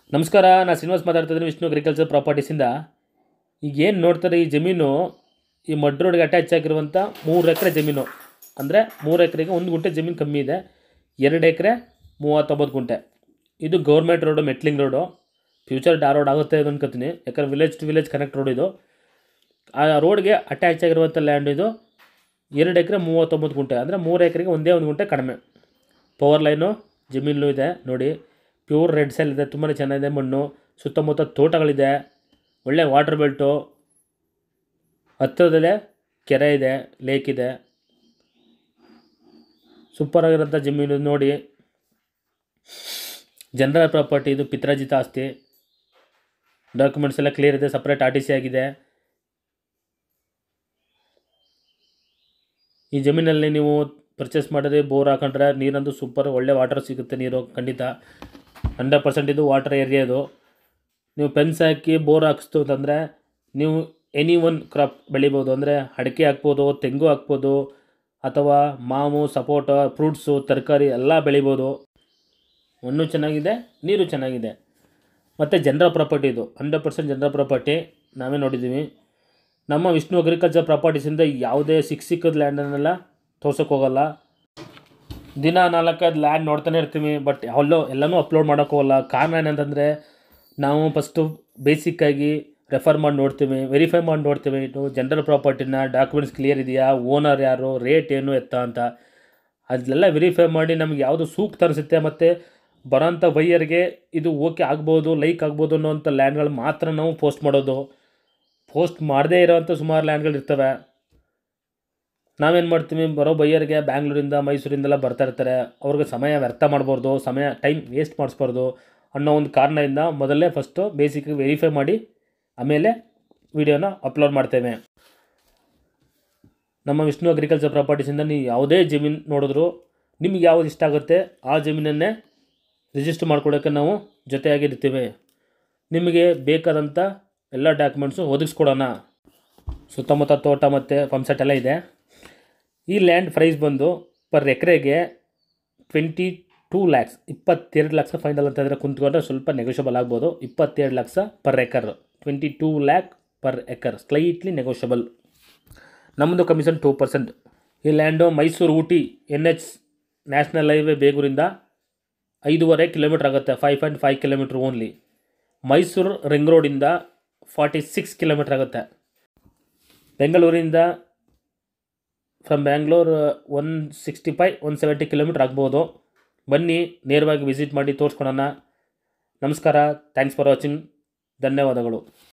ನಮಸ್ಕಾರ ನಾನು ಶ್ರೀನಿವಾಸ್ ಮಾತಾಡ್ತಾ ಇದ್ದೀನಿ ವಿಷ್ಣು ಅಗ್ರಿಕಲ್ಚರ್ ಪ್ರಾಪರ್ಟೀಸಿಂದ ಈಗ ಏನು ನೋಡ್ತಾರೆ ಈ ಜಮೀನು ಈ ಮಡ್ ರೋಡ್ಗೆ ಅಟ್ಯಾಚ್ ಆಗಿರುವಂಥ ಮೂರು ಎಕರೆ ಜಮೀನು ಅಂದರೆ ಮೂರು ಎಕರೆಗೆ ಒಂದು ಗುಂಟೆ ಜಮೀನು ಕಮ್ಮಿ ಇದೆ ಎರಡು ಎಕರೆ ಮೂವತ್ತೊಂಬತ್ತು ಗುಂಟೆ ಇದು government road metalling road future ಡಾ ರೋಡ್ ಆಗುತ್ತೆ ಅದು ಅನ್ಕೋತೀನಿ ಯಾಕಂದ್ರೆ village to village connect road ಇದು ಆ ರೋಡ್ಗೆ ಅಟ್ಯಾಚ್ ಆಗಿರುವಂಥ ಲ್ಯಾಂಡ್ ಇದು ಎರಡು ಎಕರೆ ಮೂವತ್ತೊಂಬತ್ತು ಗುಂಟೆ ಅಂದರೆ ಮೂರು ಎಕರೆಗೆ ಒಂದೇ ಒಂದು ಗುಂಟೆ ಕಡಿಮೆ ಪವರ್ ಲೈನು ಜಮೀನು ಇದೆ ನೋಡಿ ಪ್ಯೂರ್ ರೆಡ್ ಸೆಲ್ ಇದೆ ತುಂಬಾ ಚೆನ್ನಾಗಿದೆ ಮಣ್ಣು ಸುತ್ತಮುತ್ತ ತೋಟಗಳಿದೆ ಒಳ್ಳೆ ವಾಟರ್ ಬೆಲ್ಟು ಹತ್ತಿರದಲ್ಲೇ ಕೆರೆ ಇದೆ ಲೇಕ್ ಇದೆ ಸೂಪರ್ ಆಗಿರೋಂಥ ಜಮೀನು ನೋಡಿ ಜನರಲ್ ಪ್ರಾಪರ್ಟಿ ಇದು ಪಿತ್ರಾಜಿತ ಆಸ್ತಿ ಡಾಕ್ಯುಮೆಂಟ್ಸ್ ಎಲ್ಲ ಕ್ಲಿಯರ್ ಇದೆ ಸಪ್ರೇಟ್ ಆರ್ ಟಿ ಸಿ ಆಗಿದೆ ಈ ಜಮೀನಲ್ಲಿ ನೀವು ಪರ್ಚೇಸ್ ಮಾಡಿದ್ರೆ ಬೋರ್ ಹಾಕೊಂಡ್ರೆ ನೀರಂದು ಸೂಪರ್ ಒಳ್ಳೆ ವಾಟರ್ ಸಿಗುತ್ತೆ ನೀರು ಖಂಡಿತ ಹಂಡ್ರೆಡ್ ಪರ್ಸೆಂಟ್ ಇದು ವಾಟರ್ ಏರಿಯಾ ಇದು ನೀವು ಪೆನ್ಸ್ ಹಾಕಿ ಬೋರ್ ಹಾಕಿಸ್ತು ಅಂತಂದರೆ ನೀವು ಎನಿ ಒನ್ ಕ್ರಾಪ್ ಬೆಳಿಬೋದು ಅಂದರೆ ಅಡಿಕೆ ಹಾಕ್ಬೋದು ತೆಂಗು ಹಾಕ್ಬೋದು ಅಥವಾ ಮಾವು ಸಪೋಟ ಫ್ರೂಟ್ಸು ತರಕಾರಿ ಎಲ್ಲ ಬೆಳಿಬೋದು ಮಣ್ಣು ಚೆನ್ನಾಗಿದೆ ನೀರು ಚೆನ್ನಾಗಿದೆ ಮತ್ತು ಜನರಲ್ ಪ್ರಾಪರ್ಟಿ ಇದು ಹಂಡ್ರೆಡ್ ಪರ್ಸೆಂಟ್ ಜನರಲ್ ಪ್ರಾಪರ್ಟಿ ನಾವೇ ನೋಡಿದ್ದೀವಿ ನಮ್ಮ ವಿಷ್ಣು ಅಗ್ರಿಕಲ್ಚರ್ ಪ್ರಾಪರ್ಟೀಸಿಂದ ಯಾವುದೇ ಸಿಕ್ಕ ಸಿಕ್ಕದ ಲ್ಯಾಂಡನ್ನೆಲ್ಲ ತೋರ್ಸೋಕೆ ಹೋಗಲ್ಲ ದಿನ ನಾಲ್ಕೈದು ಲ್ಯಾಂಡ್ ನೋಡ್ತಾನೆ ಇರ್ತೀವಿ ಬಟ್ ಎಲ್ಲೋ ಎಲ್ಲನೂ ಅಪ್ಲೋಡ್ ಮಾಡೋಕೆ ಹೋಗಲ್ಲ ಕಾರಣ ಏನಂತಂದರೆ ನಾವು ಫಸ್ಟು ಬೇಸಿಕ್ಕಾಗಿ ರೆಫರ್ ಮಾಡಿ ನೋಡ್ತೀವಿ ವೆರಿಫೈ ಮಾಡಿ ನೋಡ್ತೀವಿ ಇದು ಜನರಲ್ ಪ್ರಾಪರ್ಟಿನ ಡಾಕ್ಯುಮೆಂಟ್ಸ್ ಕ್ಲಿಯರ್ ಇದೆಯಾ ಓನರ್ ಯಾರು ರೇಟ್ ಏನು ಎತ್ತ ಅಂತ ಅದೆಲ್ಲ ವೆರಿಫೈ ಮಾಡಿ ನಮ್ಗೆ ಯಾವುದು ಸೂಕ್ತ ಅನಿಸುತ್ತೆ ಮತ್ತು ಬರೋಂಥ ಬೈಯರ್ಗೆ ಇದು ಓಕೆ ಆಗ್ಬೋದು ಲೈಕ್ ಆಗ್ಬೋದು ಅನ್ನೋಂಥ ಲ್ಯಾಂಡ್ಗಳು ಮಾತ್ರ ನಾವು ಪೋಸ್ಟ್ ಮಾಡೋದು ಪೋಸ್ಟ್ ಮಾಡದೇ ಇರೋವಂಥ ಸುಮಾರು ಲ್ಯಾಂಡ್ಗಳು ಇರ್ತವೆ ನಾವೇನು ಮಾಡ್ತೀವಿ ಬರೋ ಬೈಯರ್ಗೆ ಬ್ಯಾಂಗ್ಳೂರಿಂದ ಮೈಸೂರಿಂದೆಲ್ಲ ಬರ್ತಾ ಇರ್ತಾರೆ ಅವ್ರಿಗೆ ಸಮಯ ವ್ಯರ್ಥ ಮಾಡ್ಬಾರ್ದು ಸಮಯ ಟೈಮ್ ವೇಸ್ಟ್ ಮಾಡಿಸ್ಬಾರ್ದು ಅನ್ನೋ ಒಂದು ಕಾರಣದಿಂದ ಮೊದಲೇ ಫಸ್ಟು ಬೇಸಿಕ್ಗೆ ವೆರಿಫೈ ಮಾಡಿ ಆಮೇಲೆ ವಿಡಿಯೋನ ಅಪ್ಲೋಡ್ ಮಾಡ್ತೇವೆ ನಮ್ಮ ವಿಷ್ಣು ಅಗ್ರಿಕಲ್ಚರ್ ಪ್ರಾಪರ್ಟೀಸಿಂದ ನೀವು ಯಾವುದೇ ಜಮೀನು ನೋಡಿದ್ರು ನಿಮ್ಗೆ ಯಾವುದು ಇಷ್ಟ ಆಗುತ್ತೆ ಆ ಜಮೀನನ್ನೇ ರಿಜಿಸ್ಟರ್ ಮಾಡ್ಕೊಡೋಕ್ಕೆ ನಾವು ಜೊತೆಯಾಗಿರ್ತೀವಿ ನಿಮಗೆ ಬೇಕಾದಂಥ ಎಲ್ಲ ಡಾಕ್ಯುಮೆಂಟ್ಸು ಒದಗಿಸ್ಕೊಡೋಣ ಸುತ್ತಮುತ್ತ ತೋಟ ಮತ್ತು ಪಂಪ್ಸೆಟ್ ಎಲ್ಲ ಇದೆ ಈ ಲ್ಯಾಂಡ್ ಪ್ರೈಸ್ ಬಂದು ಪರ್ ಎಕರೆಗೆ ಟ್ವೆಂಟಿ ಟೂ ಲ್ಯಾಕ್ಸ್ ಇಪ್ಪತ್ತೆರಡು ಲಕ್ಷ ಫೈನಲ್ ಅಂತಂದರೆ ಕುಂತ್ಕೊಂಡ್ರೆ ಸ್ವಲ್ಪ ನೆಗೋಷಿಯಬಲ್ ಆಗ್ಬೋದು ಇಪ್ಪತ್ತೆರಡು ಲಕ್ಷ per acre twenty two lakh per acre slightly negotiable ನಮ್ಮದು ಕಮಿಷನ್ ಟೂ ಪರ್ಸೆಂಟ್ ಈ land Mysuru Ooty N H national highway ಬೇಗೂರಿಂದ ಐದೂವರೆ ಕಿಲೋಮೀಟ್ರ್ ಆಗುತ್ತೆ five point five kilometre only Mysuru ring ರೋಡಿಂದ ಫಾರ್ಟಿ ಸಿಕ್ಸ್ ಕಿಲೋಮೀಟ್ರ್ ಆಗುತ್ತೆ ಬೆಂಗಳೂರಿಂದ from Bangalore one sixty five one seventy kilometre ಆಗ್ಬೋದು ಬನ್ನಿ ನೇರವಾಗಿ ವಿಸಿಟ್ ಮಾಡಿ ತೋರಿಸ್ಕೊಳೋಣ ನಮಸ್ಕಾರ ಥ್ಯಾಂಕ್ಸ್ ಫಾರ್ ವಾಚಿಂಗ್ ಧನ್ಯವಾದಗಳು